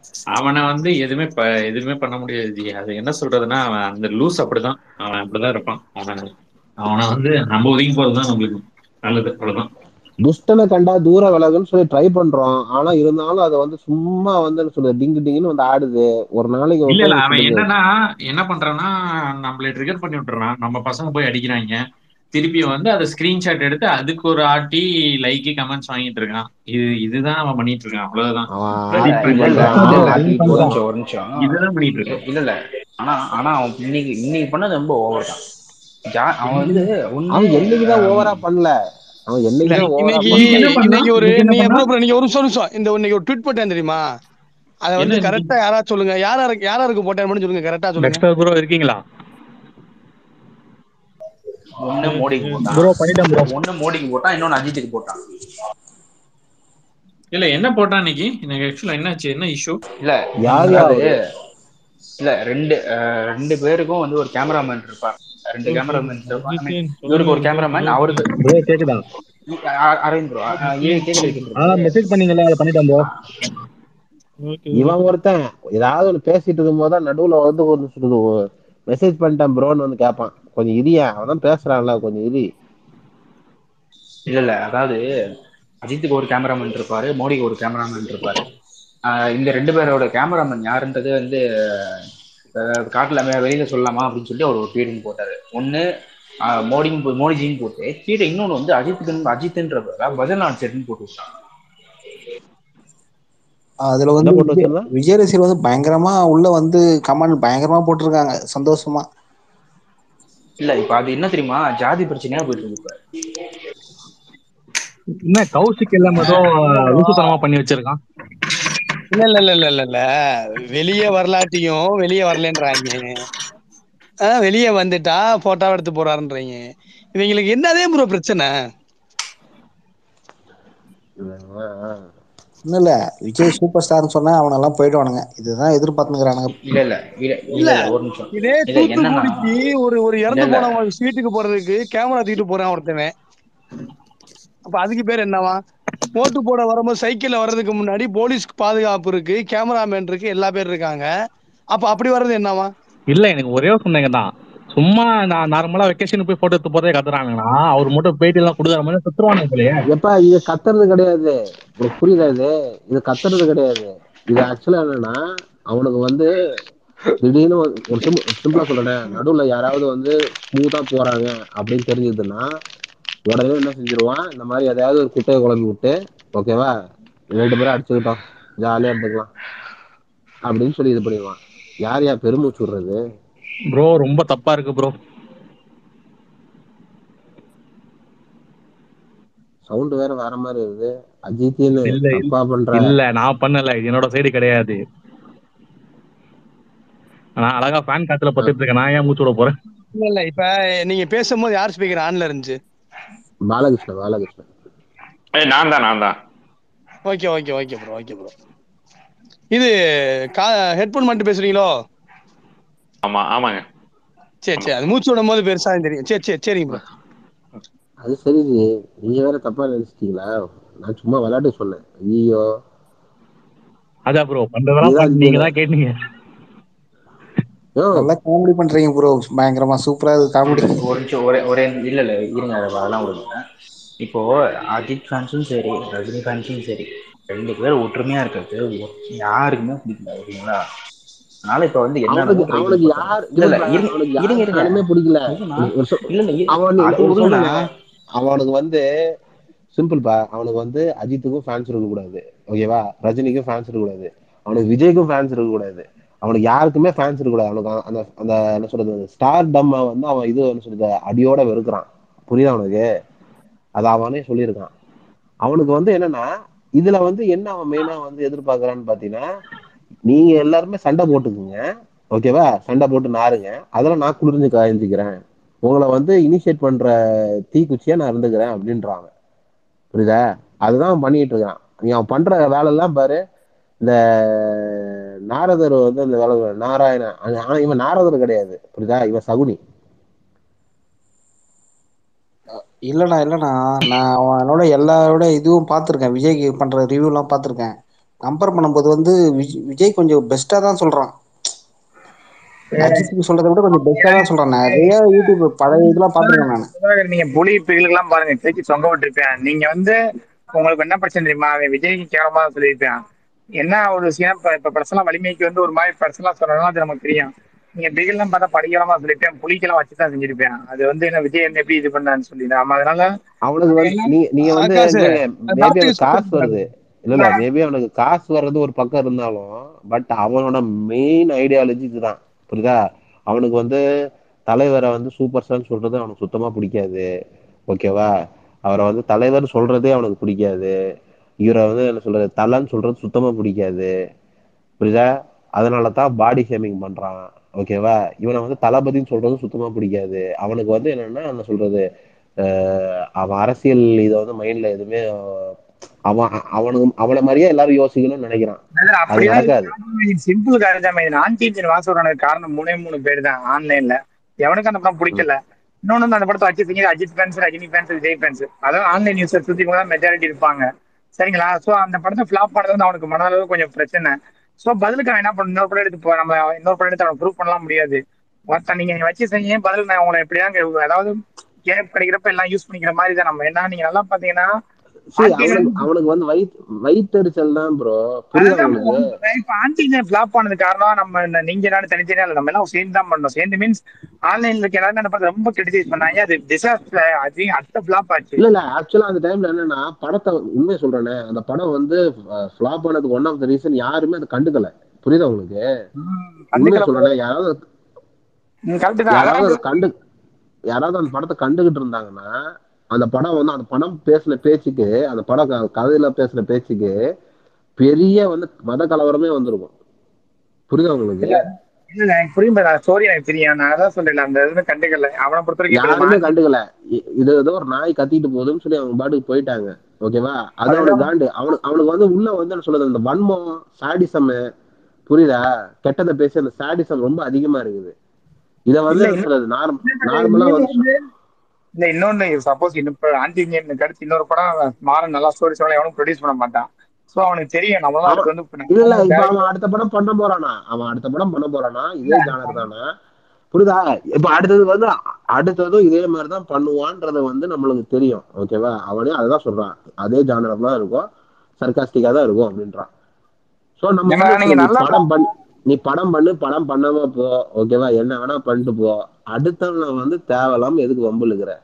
அவன வந்து எதுவுமே ப எதுவுமே பண்ண முடியாது ஜி அது என்ன சொல்றதுன்னா அவன் அந்த லூஸ் அப்படிதான் அவன் அப்படிதான் இருப்பான் அவன் அவனை வந்து நம்ம ஒதுங்கி போறதுதான் நம்மளுக்கு நல்லது அவ்வளவுதான் துஷ்டனை கண்டா தூர விலகுன்னு சொல்லி ட்ரை பண்றோம் ஆனா இருந்தாலும் அது வந்து சும்மா வந்து என்ன சொல்றது டிங்கு டிங்குன்னு வந்து ஆடுது ஒரு நாளைக்கு ஒரு இல்ல இல்ல டைம் அவன் சொல்லுது என்னன்னா என்ன பண்றான்னா நம்மள ட்ரிகர் பண்ணி விட்டுறான் நம்ம பசங்க போய் அடிக்கிறாங்க திருப்பி வந்து அதை ஸ்கிரீன்ஷாட் எடுத்து அதுக்கு ஒரு ஆட்டி லைக் கமெண்ட்ஸ் வாங்கிட்டு இருக்கான் இது இதுதான் அவன் பண்ணிட்டு இருக்கான் அவ்வளவுதான் அவன் Reddit ஆர்டி friends இல்ல எல்லாம் இல்ல பண்றான் இல்ல ஆர்டி ஒரு போடுறான் நிமிஷம் ஒரு நிமிஷம் இதுதான் பண்ணிட்டு இருக்கான் இல்ல இல்ல ஆனா ஆனா அவன் இன்னைக்கு இன்னைக்கு பண்ணது ரொம்ப ஓவர் தான் ஜா- அவன் வந்து ஒண்ணு அவன் என்னைக்குதான் ஆம், ஓவரா பண்ணல அவன் இல்ல என்னைக்குதான் ஓவரா இன்னைக்கு இன்னைக்கு என்ன பண்ணல பண்ணா இன்னைக்கு ஒரு இன்னைக்கு என்ன நீங்க பண்ணா ப்ரோ ப்ரோ நீங்க ஒரு நிமிஷம் ஒரு நிமிஷம் இந்த இன்னைக்கு ஒரு ட்வீட் போட்டேன் தெரியுமா அதை என்ன வந்து இன்னைக்கு கரெக்டா யாரா சொல்லுங்க யாரா இருக்கு யாரா இருக்கு போட்டேன் மட்டும் சொல்லுங்க கரெக்டா சொல்லுங்க டெக்ஸ்டர் ப்ரோ இருக்கீங்களா ஒண்ணு மோடிக்கு போட்டான் ப்ரோ பண்ணிட்டேன் ப்ரோ ஒண்ணு மோடிக்கு போட்டான் இன்னொன்னு அஜித்துக்கு போட்டான் இல்ல என்ன போட்டான் இன்னைக்கு எனக்கு ஆக்சுவலா என்னாச்சு என்ன இஷ்யூ இல்ல யார் அதாவது யாரு இல்ல ரெண்டு அஹ், ரெண்டு பேருக்கும் வந்து ஒரு கேமராமேன் இருப்பார் ரெண்டு கேமராமேன் இவருக்கு ஒரு கேமராமேன் அவருக்கு ப்ரோ கேக்குதா அ- அரவிந்த் bro, அஹ், ஏன் கேக்குது கேக்குது ஆ மெசேஜ் பண்ணீங்கல்ல அதை பண்ணிட்டேன் ப்ரோ இவன் ஒருத்தன் ஏதாவது ஒண்ணு பேசிட்டு இருக்கும் போது நடுவுல வந்து ஒரு சொல்றது மெசேஜ் பண்ணிட்டேன் ப்ரோன்னு வந்து கேட்பான் கொஞ்சம் இரியா அவன் தான் பேசுறான்ல கொஞ்சம் இரி இல்ல இல்ல அதாவது அஜித்துக்கு ஒரு கேமராமேன் இருப்பாரு மோடிக்கு ஒரு கேமராமேன் இருப்பாரு ஆஹ் இந்த ரெண்டு பேரோட கேமராமேன் யாருன்றது வந்து ஆஹ் காட்டுல மே- வெளியில சொல்லலாமா அப்படின்னு சொல்லி அவர் ஒரு ட்வீட் போட்டாரு ஒண்ணு ஆஹ் மோடியும் போ- மோடிஜியும் போட்டு கீழே இன்னொன்னு வந்து அஜித்துக்கு அஜித்ன்ற பேரா பஜன்லால் செட்னு போட்டு விட்டாங்க அதுல என்ன வந்து போட்டு விஜய் வச்சிருந்தா விஜய் ரசிகர் வந்து பயங்கரமா உள்ள வந்து கமெண்ட் பயங்கரமா போட்டிருக்காங்க சந்தோஷமா இல்ல இப்ப அது என்ன தெரியுமா ஜாதி பிரச்சனையா போயிட்டு இருக்கு இப்ப என்ன கௌசிக் எல்லாம் ஏதோ லூசுத்தனமா பண்ணி வச்சிருக்கான் இல்ல இல்ல இல்ல இல்ல இல்ல இல்ல வெளியே வரலாட்டியும் வெளியே வரலன்றாங்க ஆஹ் வெளியே வந்துட்டா போட்டோ எடுத்து போறாருன்றீங்க இவங்களுக்கு என்னதே ப்ரோ பிரச்சனை இல்ல இல்ல விஜய் சூப்பர் ஸ்டார்னு சொன்னா அவன எல்லாம் போயிடுவானுங்க இதுதான் எதிர்பார்த்துக்கிறானுங்க இல்ல இல்ல இல்ல இல்ல இல்ல இல்ல ஒரு நிமிஷம் இதே இல்ல என்னன்னா தூத்துக்குடிக்கு ஒரு ஒரு இல்ல இறந்து இல்ல போனவங்க வீட்டுக்கு போறதுக்கு கேமரா தூக்கிட்டு போறான் ஒருத்தவன் அப்ப அதுக்கு பேர் என்னவா ஓட்டு போட வரும்போது சைக்கிள்ல வர்றதுக்கு முன்னாடி போலீஸ் பாதுகாப்பு இருக்கு கேமராமேன் இருக்கு எல்லா பேர் இருக்காங்க அப்ப அப்படி வர்றது என்னவா இல்ல எனக்கு ஒரே ஒரு சொன்னீங்க தான் சும்மா நான் நார்மலா வெக்கேஷன் போய் போட்டோ எடுத்து போறதே கத்துறாங்கன்னா அவர் மட்டும் பேட்டி எல்லாம் கொடுக்குற மாதிரி சுத்துருவானுங்க போலயே எப்பா இது கத்துறது கிடையாது உனக்கு புரியுதா இது இது கத்துறது கிடையாது இது ஆக்சுவலா என்னன்னா அவனுக்கு வந்து திடீர்னு ஒரு ஒரு சிம் சிம்பிளா சொல்றேன் நடுவுல யாராவது வந்து ஸ்மூத்தா போறாங்க அப்படின்னு தெரிஞ்சதுன்னா உடனே என்ன செஞ்சிருவான் இந்த மாதிரி எதையாவது ஒரு குட்டையை குழம்பி விட்டு ஓகேவா ரெண்டு பேரும் அடிச்சுக்கிட்டோம் ஜாலியா இருந்துக்கலாம் அப்படின்னு சொல்லி இது பண்ணிடுவான் யார் யார் பெருமூச்சு விடுறது ப்ரோ ரொம்ப தப்பா இருக்கு ப்ரோ சவுண்ட் வேற வேற மாதிரி இருக்குது அஜித்னு இல்ல இல்ல தப்பா பண்ற இல்ல நான் பண்ணல இது என்னோட சைடு கிடையாது நான் அழகா ஃபேன் காத்துல பத்துட்டு இருக்கேன் நான் ஏன் மூச்சு விட போறேன் இல்ல இல்ல இப்ப நீங்க பேசும்போது யார் ஸ்பீக்கர் ஆன்ல இருந்துச்சு பாலகிருஷ்ணன் பாலகிருஷ்ணன் ஏய் நான் தான் நான் தான் okay okay okay bro okay bro இது கா ஹெட்போன் மட்டும் பேசுறீங்களோ ஆமா ஆமாங்க சரி சரி அது மூச்சு விடும் போது பெருசா தெரியும் சரி சரி சரிங்க ப்ரோ அது சரி ஜி. நீங்க வேற தப்பா நினைச்சிட்டீங்களா நான் சும்மா விளையாட்டு சொன்னேன் ஐயோ அதான் ப்ரோ பண்றதெல்லாம் நீதான் பண்ணி நீங்க தான் கேட்டீங்க யோ நல்லா காமெடி பண்றீங்க ப்ரோ பயங்கரமா சூப்பரா இது காமெடி ஒரு நிமிஷம் ஒரே ஒரே இல்ல இல்ல இருங்க அதை அதெல்லாம் விடுங்க இப்போ அஜித் ஃபேன்ஸும் சரி ரஜினி ஃபேன்ஸும் சரி ரெண்டு பேரும் ஒற்றுமையா இருக்கிறது ஒ- யாருக்குமே பிடிக்கல ஓகேங்களா அதனால இப்ப வந்து என்ன அவனுக்கு try அவனுக்கு பண்ணி யார் இல்ல இல்ல இல்ல இருங்க அவனுக்கு இருங்க இருங்க யாருமே பிடிக்கல இருங்கண்ணா. ஒரு- ஒரு சொ- இல்ல இல்ல இரு- அவன் அது ஒரு விடுங்கண்ணா. சொல்லுங்க அவனுக்கு வந்து சிம்பிள்பா அவனுக்கு வந்து அஜித்துக்கும் ஃபேன்ஸ் இருக்க கூடாது ஓகேவா ரஜினிக்கும் ஃபேன்ஸ் இருக்க கூடாது அவனுக்கு விஜய்க்கும் ஃபேன்ஸ் இருக்க கூடாது அவனுக்கு யாருக்குமே ஃபேன்ஸ் இருக்க கூடாது அவனுக்கு அந்த அந்த என்ன சொல்றது ஸ்டார் டம் வந்து அவன் இது என்ன சொல்றது அடியோட வெறுக்கிறான் புரியுதா அவனுக்கு அது அவனே சொல்லியிருக்கான் அவனுக்கு வந்து என்னன்னா இதுல வந்து என்ன அவன் மெயினா வந்து எதிர்பார்க்கறான்னு பாத்தீங்கன்னா நீங்க எல்லாருமே சண்டை போட்டுக்குங்க ஓகேவா சண்டை போட்டு நாருங்க அதெல்லாம் நான் குளிர்ந்து காய்ஞ்சிக்கிறேன் உங்களை வந்து இனிஷியேட் பண்ற தீக்குச்சியா நான் இருந்துக்கிறேன் அப்படின்றாங்க புரியுதா அதுதான் அவன் பண்ணிட்டு இருக்கான் நீ அவன் பண்ற வேலை எல்லாம் பாரு இந்த நாரதர் வந்து இந்த வேலை நாராயணன் ஆனா இவன் நாரதர் கிடையாது புரியுதா இவன் சகுனி இல்லண்ணா இல்லண்ணா நான் அவனோட எல்லாரோட இதுவும் பார்த்துருக்கேன் விஜய்க்கு பண்ற ரிவ்யூ எல்லாம் பார்த்துருக்கேன் கம்பேர் பண்ணும்போது வந்து விஜய் விஜய் கொஞ்சம் பெஸ்டா தான் சொல்றான் அஜித்துக்கு சொல்றதை விட கொஞ்சம் பெஸ்டா தான் சொல்றான் நிறைய யூடியூப் பழைய இதெல்லாம் பாத்துருக்கேன் நான் சுதாகர், நீங்க புலி பிகிலுக்கெல்லாம் பாருங்க கேக்கி சொங்க விட்டுருப்பேன் நீங்க வந்து உங்களுக்கு என்ன பிரச்சனை தெரியுமா அவன் விஜய்க்கு கேவலமா சொல்லியிருப்பேன் என்ன ஒரு விஷயம் இப்ப இப்ப பர்சனலா வலிமைக்கு வந்து ஒரு மாதிரி பர்சனலா சொல்லணும் அது நமக்கு தெரியும் நீங்க பிகில்லாம் பார்த்தா படிக்கலாமா சொல்லியிருப்பேன் புலிக்கெல்லாம் வச்சுதான் செஞ்சிருப்பேன் அது வந்து என்ன விஜய் வந்து எப்படி இது பண்ணான்னு சொல்லி நாம அதனால அவனுக்கு வந்து நீ நீங்க வந்து ஆகாஷ், மேபி doctor அவனுக்கு காசு சொல்றாரு. வருது இல்ல இல்ல மேபி அவனுக்கு காசு வர்றது ஒரு பக்கம் இருந்தாலும் பட் அவனோட மெயின் ஐடியாலஜி இதுதான் புரியுதா அவனுக்கு வந்து தலைவரை வந்து சூப்பர் ஸ்டார்னு சொல்றது அவனுக்கு சுத்தமா பிடிக்காது ஓகேவா அவரை வந்து தலைவர் சொல்றதே அவனுக்கு பிடிக்காது இவரை வந்து என்ன சொல்றது தலைன்னு சொல்றது சுத்தமா பிடிக்காது புரியுதா அதனால தான் பாடி ஷேமிங் பண்றான் ஓகேவா இவனை வந்து தளபதின்னு சொல்றது சுத்தமா பிடிக்காது அவனுக்கு வந்து என்னன்னா என்ன சொல்றது அஹ் அவன் அரசியல் இதை வந்து மைண்ட்ல எதுவுமே அஹ், அவன் அவனுக்கு அவனை மாதிரியே எல்லாரும் யோசிக்கணும்னு நினைக்கிறான் அது அப்படியே நடக்காது சிம்பிள் காரணம் ஆன்டி இன்ஜின் வாசோடானது காரணம் மூணே மூணு பேர் தான் ஆன்லைன்ல எவனுக்கு அந்த படம் பிடிக்கல இன்னொன்னு வந்து அந்த படத்தை வச்சிருக்கீங்க Ajith fans Rajini fans Vijay fans அதாவது ஆன்லைன் யூசர் சுத்தி கூட மெஜாரிட்டி இருப்பாங்க சரிங்களா சோ அந்த படத்தை ஃபிளாப் பண்ணது வந்து அவனுக்கு மனதளவு கொஞ்சம் பிரச்சனை சோ பதிலுக்கு அவன் என்ன பண்ண இன்னொரு படம் எடுத்து போ- நம்ம இன்னொரு படம் எடுத்து அவனை ப்ரூவ் பண்ணலாம் முடியாது ஒருத்தன் நீங்க வச்சு செஞ்சீங்க பதில் நான் உங்களை எப்படியாங்க அதாவது கேப் கிடைக்கிறப்ப எல்லாம் யூஸ் பண்ணிக்கிற மாதிரி தான் நம்ம என்ன நீங்க நல்லா பாத்தீங்கன்னா சரி அவனுக்கு அவனுக்கு வந்து வயிற்று வயிற்றெரிச்சல் தான் ப்ரோ புரியுதா உங்களுக்கு இப்ப ஆன்டிஜன் பிளாப் ஆனது காரணம் நம்ம இந்த நீங்க நாடு தனித்தனியா இல்ல நம்ம எல்லாம் சேர்ந்து தான் பண்ணோம் சேர்ந்து மீன்ஸ் ஆன்லைன்ல இருக்க எல்லாரும் என்ன பண்றது ரொம்ப கிரிட்டிசைஸ் பண்ணாங்க அது டிசாஸ்டர் அது அடுத்த பிளாப் ஆச்சு இல்ல இல்ல ஆக்சுவலா அந்த டைம்ல என்னன்னா படத்தை உண்மையை சொல்றேனே அந்த படம் வந்து ஃபிளாப் ஆனதுக்கு ஒன் ஆஃப் த ரீசன் யாருமே அதை கண்டுக்கல புரியுதா உங்களுக்கு உண்மையை சொல்றேனே யாராவது கரெக்ட் தான் யாராவது அதாவது அதை கண்டு யாராவது அந்த படத்தை கண்டுகிட்டு இருந்தாங்கன்னா அந்த படம் வந்து அந்த படம் பேசின பேச்சுக்கு அந்த படம் க- கதையில பேசின பேச்சுக்கு பெரிய வந்து மத கலவரமே வந்திருக்கும் புரியுதா உங்களுக்கு இல்ல இல்ல எனக்கு புரியும் ஸ்டோரி எனக்கு தெரியும் நான் அதான் சொல்றேன் அந்த இது கண்டுக்கல அவனை பொறுத்த வரைக்கும் இப்ப யாருமே கண்டுக்கல இ- இது ஏதோ ஒரு நாய் கத்திட்டு போகுதுன்னு சொல்லி அவங்க பாட்டுக்கு போயிட்டாங்க ஓகேவா அது அவனுக்கு காண்டு அவனுக்கு அவனுக்கு வந்து உள்ள வந்து என்ன சொல்றது அந்த வன்மம் சாடிசம் புரியுதா கெட்டதை பேசி அந்த சாடிசம் ரொம்ப அதிகமா இருக்குது இத வந்து இல்ல, என்ன சொல்றது நார்மலா வந்து இல்ல இன்னொன்னு சப்போஸ் இன்னும் ஆன்டி இந்தியன் அடுத்து இன்னொரு படம் மாறன் நல்லா ஸ்டோரி சொல்ல எவனும் ப்ரொடியூஸ் பண்ண மாட்டான் சோ அவனுக்கு தெரியும் நம்மளால அதுக்கு வந்து இல்ல இல்ல இப்ப அவன் அடுத்த படம் பண்ண போறானா அவன் அடுத்த படம் பண்ண போறானா இதே ஜானர் தானா புரியுதா இப்ப அடுத்தது வந்து அடுத்ததும் இதே மாதிரிதான் பண்ணுவான்றது வந்து நம்மளுக்கு தெரியும் ஓகேவா அவனே அதுதான் சொல்றான் அதே ஜானர் தான் இருக்கும் சர்காஸ்டிக்கா தான் இருக்கும் அப்படின்றான் சோ நம்ம ஏன்னா வந்து நீங்க நீ நல்லா படம் பண்ணு நீ படம் பண்ணு படம் பண்ணாம போ ஓகேவா என்ன வேணா பண்ணிட்டு போ அடுத்தவன வந்து தேவையில்லாம எதுக்கு வம்புலுக்குற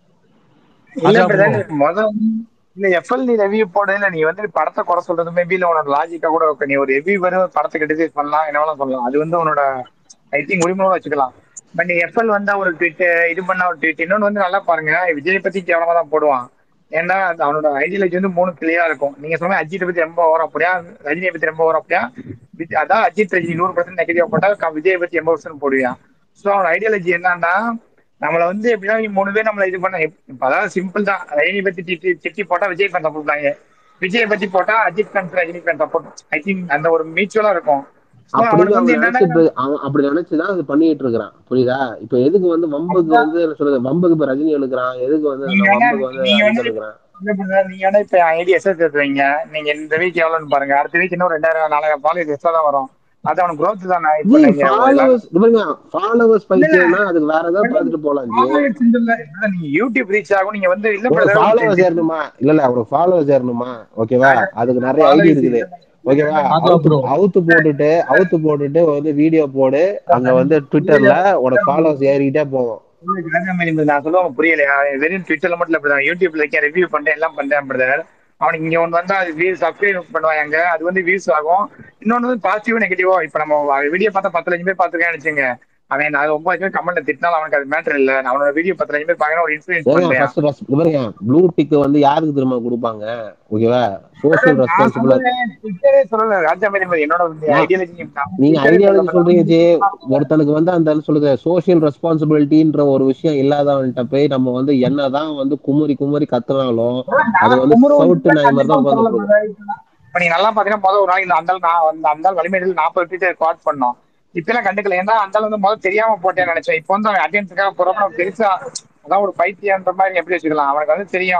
இல்ல அதான் பிரதர் bro. நீ முத இல்ல எஃப்எல் நீ ரெவியூ போடல நீ வந்து படத்தை குறை சொல்றது மேபி இல்ல உன்னோட லாஜிக்கா கூட இருக்கு நீ ஒரு ரெவியூ வரும் படத்தை கிரிட்டிசைஸ் பண்ணலாம் என்ன வேணாலும் சொல்லலாம் அது வந்து உன்னோட ஐ திங்க் உரிமையோட வச்சுக்கலாம் பட் நீ எஃப்எல் வந்தா ஒரு ட்வீட் இது பண்ணா ஒரு ட்வீட் இன்னொன்னு வந்து நல்லா பாருங்க விஜய் பத்தி கேவலமா தான் போடுவான் ஏன்னா அது அவனோட ஐடியாலஜி வந்து மூணு கிளியரா இருக்கும் நீங்க சொன்ன அஜித்தை பத்தி ரொம்ப ஓரம் அப்படியா ரஜினியை பத்தி ரொம்ப ஓரம் அப்படியா விஜய்- அதான் அஜித் ரஜினி நூறு பர்சன்ட் நெகட்டிவ் போட்டா க- விஜயை பத்தி எண்பது பர்சன்ட் போடுவியா ஸோ அவனோட ஐடியாலஜி என்னன்னா நம்மள வந்து எப்படின்னா இவங்க மூணு பேர் நம்மள இது பண்ண இப்ப அதாவது சிம்பிள் தான் ரஜினி பத்தி திட்டி திட்டி போட்டா விஜய் ஃபேன் சப்போர்ட் பண்ணாங்க விஜய் பத்தி போட்டா Ajith fan Rajini fan support I think அந்த ஒரு மியூச்சுவலா இருக்கும் So, அப்படின்னு அவனுக்கு அவன் வந்து என்னன்னா நினைச்சிட்டு அவன் அப்படி நினைச்சுதான் அது பண்ணிட்டு இருக்கிறான் புரியுதா இப்ப எதுக்கு வந்து வம்புக்கு வந்து என்ன சொல்றது வம்புக்கு இப்ப ரஜினி எழுக்கிறான் எதுக்கு வந்து நீங்க அந்த வேணா வம்புக்கு வந்து நீங்க அஜித் வந்து எழுக்கிறான் என்ன பண்ற, நீங்க வேணா இப்ப ஐடி எஸ்எஸ் எடுத்துவீங்க நீங்க இந்த வீக் எவ்வளவுன்னு பாருங்க அடுத்த வீக் இன்னும் ரெண்டாயிரம் நாலாயிரம் ஃபாலோவர்ஸ் எக்ஸ்ட்ரா தான் வரும் அது அவனுக்கு growth தானே இப்ப ஜி நீங்க ஃபாலோவர்ஸ் ஃபாலோவர்ஸ் பைத்தியம்னா அதுக்கு வேற ஏதாவது பார்த்துட்டு போலாம் ஜி followers இல்ல, இல்ல, நீங்க யூடியூப் ரீச் ஆகும் நீங்க வந்து இல்ல உனக்கு brother, ஃபாலோவர்ஸ் ஏறணுமா இல்ல இல்ல உனக்கு ஃபாலோவர்ஸ் ஏறணுமா ஓகேவா அதுக்கு நிறைய ஐடி followers இருக்குது ஓகேவா அதான் அவுத்து bro. அவுத்து போட்டுட்டு அவுத்து போட்டுட்டு வந்து வீடியோ போடு அங்க வந்து ட்விட்டர்ல உனக்கு ஃபாலோவர்ஸ் ஏறிக்கிட்டே போகும் உங்களுக்கு ராஜா மாதிரி இருந்தது. நான் சொல்லுவேன் புரியலையா வெறும் ட்விட்டர்ல மட்டும் இல்ல brother. யூடியூப்ல இருக்கேன் ரிவ்யூ பண்றேன் எல்லாம் பண்றேன் பிரதர் அவனுக்கு இங்க ஒன்று வந்தா அது வியூஸ் சப்ஸ்கிரைப் பண்ணுவாங்க அது வந்து வியூஸ் ஆகும் இன்னொன்று வந்து பாசிட்டிவ் நெகட்டிவோ இப்ப நம்ம வீடியோ பார்த்தா பத்து லட்சம் பேர் பார்த்துருக்கேன் வச்சுங்க அவன் நான் ஒன்பது லட்சம் கமெண்ட்ல திட்டினாலும் அவனுக்கு அது மேட்டர் இல்ல நான் அவனோட வீடியோ பத்து லட்சம் பேர் பார்க்கணும் ஒரு இன்ஃபுளுன்ஸ் ஏங்க பண்றேன் ஃபர்ஸ்ட் ரெஸ் பாருங்க ப்ளூ டிக் வந்து யாருக்கு திரும்ப கொடுப்பாங்க ஓகேவா சோஷியல் நான் ரெஸ்பான்சிபிள் சொல்றேன் ட்விட்டரே சொல்லல ராஜா மாதிரி இருந்தது. என்னோட நான் ஐடியாலஜி நீங்க ஐடியாலஜி சொல்றீங்க ஜி ஒருத்தனுக்கு வந்து அந்த என்ன சொல்லுது சோஷியல் ரெஸ்பான்சிபிலிட்டின்ற ஒரு விஷயம் இல்லாதவன்கிட்ட போய் நம்ம வந்து என்னதான் வந்து குமுறி குமுறி கத்துனாலும் அது வந்து சவுட்டு நாய் மாதிரி தான் உட்காந்துட்டு இருக்கும் இப்ப நீ நல்லா பாத்தீங்கன்னா முதல் ஒரு நாளைக்கு இந்த அந்தாள் நான் வந்து அந்தாள் வலிமையில் நாற்பது ட்வீட்டர் குவாட் பண்ணோம் இப்ப எல்லாம் கண்டுக்கல ஏன்னா அந்தாள் வந்து முதல்ல தெரியாம போட்டேன்னு நினைச்சேன் இப்போ வந்து அவன் அட்டென்ஸுக்காக போறப்ப பெருசா அதான் ஒரு பைத்தியன்ற மாதிரி எப்படி வச்சுக்கலாம் அவனுக்கு வந்து தெரியும்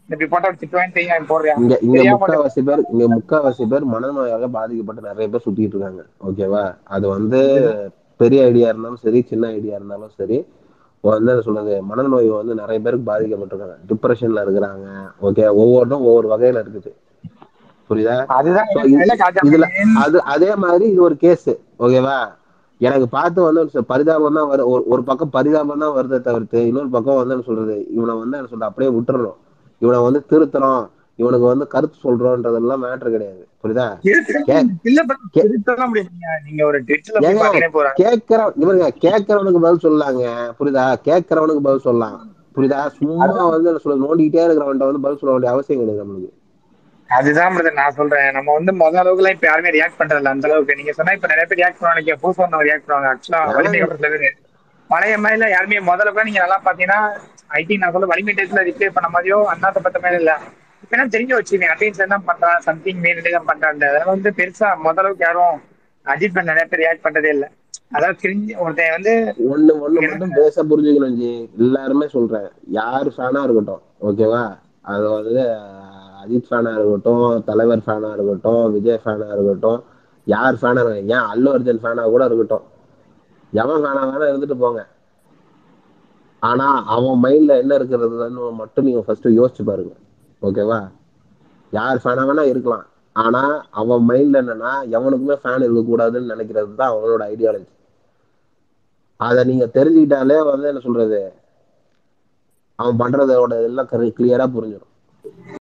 இப்படி போட்டோ திட்டுவேன் தெரியும் அவன் போடுறான் இங்க இங்க தெரியாம போட்டு முக்காவாசி பேர் இங்க முக்காவாசி பேர் மனநோயால பாதிக்கப்பட்டு நிறைய பேர் சுத்திட்டு இருக்காங்க ஓகேவா அது வந்து பெரிய ஐடியா இருந்தாலும் சரி சின்ன ஐடியா இருந்தாலும் சரி வந்து என்ன சொல்றது மனநோய் வந்து நிறைய பேருக்கு பாதிக்கப்பட்டிருக்காங்க டிப்ரெஷன்ல இருக்கிறாங்க ஓகே ஒவ்வொன்றும் ஒவ்வொரு வகையில இருக்குது புரியுதா அதுதான் So, எனக்கு இது- கையில காட்டாம இதுல அது அதே மாதிரி இது ஒரு கேஸ் ஓகேவா எனக்கு பார்த்து வந்து ஒரு பரிதாபம் தான் வரும் ஒரு- ஒரு பக்கம் பரிதாபம் தான் வருதே தவிர்த்து இன்னொரு பக்கம் வந்து என்ன சொல்றது இவனை வந்து என்ன சொல்றது அப்படியே விட்டுறணும் இவனை வந்து திருத்தணும் இவனுக்கு வந்து கருத்து சொல்றோன்றதெல்லாம் மேட்டர் கிடையாது புரியுதா கே- இல்ல கே- திருத்தலாம் முடியாது நீங்க ஒரு ட்விட்ல போய் ஏங்க, பாத்தீங்கன்னா போறாங்க கேட்கற இவருங்க கேட்கறவனுக்கு பதில் சொல்லாங்க புரியுதா கேட்கறவனுக்கு பதில் சொல்லலாம் புரியுதா சும்மா வந்து என்ன சொல்றது நோண்டிக்கிட்டே இருக்கிறவன்ட்ட வந்து பதில் சொல்ல வேண்டிய அவசியம் கிடையாது நம்மளுக்கு அதுதான் பிரதர் நான் சொல்றேன் நம்ம வந்து முதல் அளவுக்கு எல்லாம் இப்ப யாருமே ரியாக்ட் பண்றது இல்ல அந்த அளவுக்கு நீங்க சொன்னா இப்ப நிறைய பேர் ரியாக்ட் பண்ணுவாங்க புதுசா வந்தவங்க ரியாக்ட் பண்ணுவாங்க ஆக்சுவலா வலிமை கப்பத்துல பேரு பழைய மாதிரில யாருமே முதல்ல கூட நீங்க நல்லா பாத்தீங்கன்னா ஐ திங்க் நான் சொல்ல வலிமை டேஸ்ல ரிப்ளை பண்ண மாதிரியோ அண்ணாத்த பத்த மாதிரி இல்ல இப்ப என்ன தெரிஞ்சு வச்சுக்கீங்க அட்லீஸ்ட் என்ன பண்றான் சம்திங் மீன் தான் பண்றான் அதனால வந்து பெருசா முதல் அளவுக்கு யாரும் அஜித் பண்ண நிறைய பேர் ரியாக்ட் பண்றதே இல்ல அதாவது தெரிஞ்சு ஒருத்தன் வந்து ஒண்ணு ஒண்ணு மட்டும் பேச புரிஞ்சுக்கணும் ஜி எல்லாருமே சொல்றேன் யார் ஃபேனா இருக்கட்டும் ஓகேவா அது வந்து அஹ், அஜித் ஃபேனா இருக்கட்டும் தலைவர் ஃபேனா இருக்கட்டும் விஜய் ஃபேனா இருக்கட்டும் யார் ஃபேனா இருக்கட்டும் ஏன் அல்லு அர்ஜுன் ஃபேனா கூட இருக்கட்டும் எவன் ஃபேனா வேணா இருந்துட்டு போங்க ஆனா அவன் மைண்ட்ல என்ன இருக்கிறதுன்னு மட்டும் நீங்க ஃபர்ஸ்ட் யோசிச்சு பாருங்க ஓகேவா யார் ஃபேனா வேணா இருக்கலாம் ஆனா அவன் மைண்ட்ல என்னன்னா எவனுக்குமே ஃபேன் இருக்கக்கூடாதுன்னு நினைக்கிறது தான் அவனோட ஐடியாலஜி அதை நீங்க தெரிஞ்சுக்கிட்டாலே வந்து என்ன சொல்றது அவன் பண்றதோட எல்லாம் கிளியரா புரிஞ்சிடும்